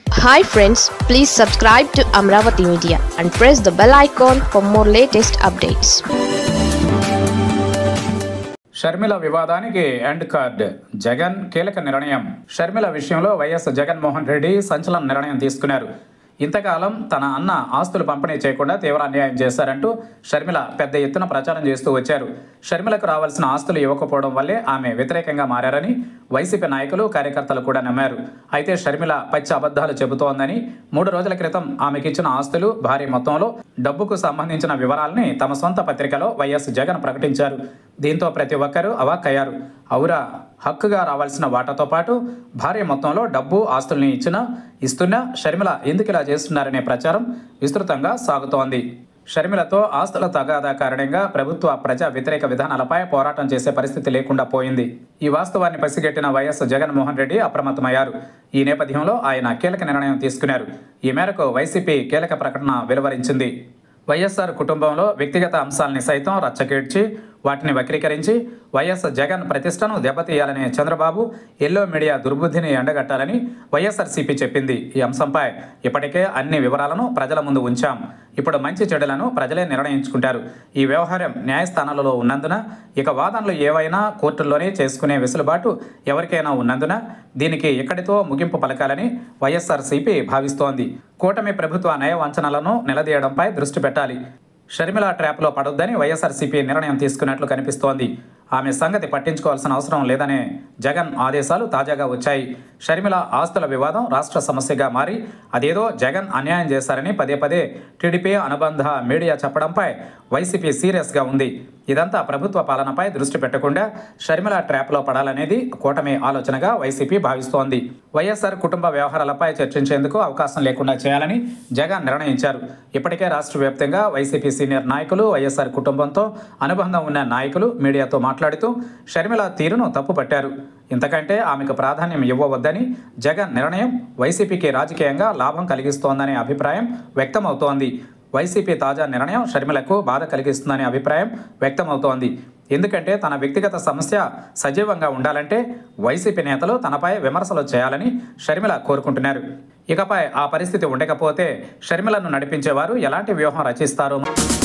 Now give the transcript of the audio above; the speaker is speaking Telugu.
hi friends please subscribe to Amaravati media and press the bell icon for more latest updates Sharmila వివాదానికి ఎండ్ కార్డ్ జగన్ కీలక నిర్ణయం షర్మిల విషయంలో వైఎస్ జగన్మోహన్ రెడ్డి సంచలన నిర్ణయం తీసుకున్నారు ఇంతకాలం తన అన్న ఆస్తులు పంపిణీ చేయకుండా తీవ్ర అన్యాయం చేశారంటూ షర్మిల పెద్ద ఎత్తున ప్రచారం చేస్తూ వచ్చారు షర్మిలకు రావాల్సిన ఆస్తులు ఇవ్వకపోవడం వల్లే ఆమె వ్యతిరేకంగా మారారని వైసీపీ నాయకులు కార్యకర్తలు కూడా నమ్మారు అయితే షర్మిల పచ్చి అబద్ధాలు చెబుతోందని మూడు రోజుల క్రితం ఆమెకిచ్చిన ఆస్తులు భారీ మొత్తంలో డబ్బుకు సంబంధించిన వివరాల్ని తమ సొంత పత్రికలో వైఎస్ జగన్ ప్రకటించారు దీంతో ప్రతి ఒక్కరూ అవాక్కయ్యారు అవురా హక్కుగా రావాల్సిన వాటాతో పాటు భారీ మొత్తంలో డబ్బు ఆస్తుల్ని ఇచ్చినా ఇస్తున్నా షర్మిల ఎందుకు ఇలా చేస్తున్నారనే ప్రచారం విస్తృతంగా సాగుతోంది షర్మిలతో ఆస్తుల తగాదా కారణంగా ప్రభుత్వ ప్రజా వ్యతిరేక విధానాలపై పోరాటం చేసే పరిస్థితి లేకుండా పోయింది ఈ వాస్తవాన్ని పసిగట్టిన వైఎస్ జగన్మోహన్ రెడ్డి అప్రమత్తమయ్యారు ఈ నేపథ్యంలో ఆయన కీలక నిర్ణయం తీసుకున్నారు ఈ మేరకు వైసీపీ కీలక ప్రకటన వెలువరించింది వైఎస్ఆర్ కుటుంబంలో వ్యక్తిగత అంశాలని సైతం రచ్చకేడ్చి వాటిని వక్రీకరించి వైఎస్ జగన్ ప్రతిష్టను దెబ్బతీయాలనే చంద్రబాబు ఎల్లో మీడియా దుర్బుద్ధిని ఎండగట్టాలని వైఎస్ఆర్సీపీ చెప్పింది ఈ అంశంపై ఇప్పటికే అన్ని వివరాలను ప్రజల ముందు ఉంచాం ఇప్పుడు మంచి చెడులను ప్రజలే నిర్ణయించుకుంటారు ఈ వ్యవహారం న్యాయస్థానాలలో ఉన్నందున ఇక వాదనలు ఏవైనా కోర్టుల్లోనే చేసుకునే వెసులుబాటు ఎవరికైనా ఉన్నందున దీనికి ఇక్కడితో ముగింపు పలకాలని వైఎస్ఆర్సీపీ భావిస్తోంది కూటమి ప్రభుత్వ నయ వంచనలను నిలదీయడంపై దృష్టి పెట్టాలి షర్మిల ట్రాప్లో పడొద్దని వైఎస్ఆర్సీపీ నిర్ణయం తీసుకున్నట్లు కనిపిస్తోంది ఆమె సంగతి పట్టించుకోవాల్సిన అవసరం లేదనే జగన్ ఆదేశాలు తాజాగా వచ్చాయి షర్మిల ఆస్తుల వివాదం రాష్ట్ర సమస్యగా మారి అదేదో జగన్ అన్యాయం చేశారని పదే పదే టీడీపీ అనుబంధ మీడియా చెప్పడంపై వైసీపీ సీరియస్గా ఉంది ఇదంతా ప్రభుత్వ పాలనపై దృష్టి పెట్టకుండా షర్మిల ట్రాప్లో పడాలనేది కూటమి ఆలోచనగా వైసీపీ భావిస్తోంది వైఎస్ఆర్ కుటుంబ వ్యవహారాలపై చర్చించేందుకు అవకాశం లేకుండా చేయాలని జగన్ నిర్ణయించారు ఇప్పటికే రాష్ట్ర వ్యాప్తంగా వైసీపీ సీనియర్ నాయకులు వైఎస్ఆర్ కుటుంబంతో అనుబంధం ఉన్న నాయకులు మీడియాతో మాట్లాడుతూ షర్మిల తీరును తప్పుపట్టారు ఇంతకంటే ఆమెకు ప్రాధాన్యం ఇవ్వవద్దని జగన్ నిర్ణయం వైసీపీకి రాజకీయంగా లాభం కలిగిస్తోందనే అభిప్రాయం వ్యక్తమవుతోంది వైసీపీ తాజా నిర్ణయం షర్మిలకు బాధ కలిగిస్తుందనే అభిప్రాయం వ్యక్తమవుతోంది ఎందుకంటే తన వ్యక్తిగత సమస్య సజీవంగా ఉండాలంటే వైసీపీ నేతలు తనపై విమర్శలు చేయాలని షర్మిల కోరుకుంటున్నారు ఇకపై ఆ పరిస్థితి ఉండకపోతే షర్మిలను నడిపించేవారు ఎలాంటి వ్యూహం రచిస్తారు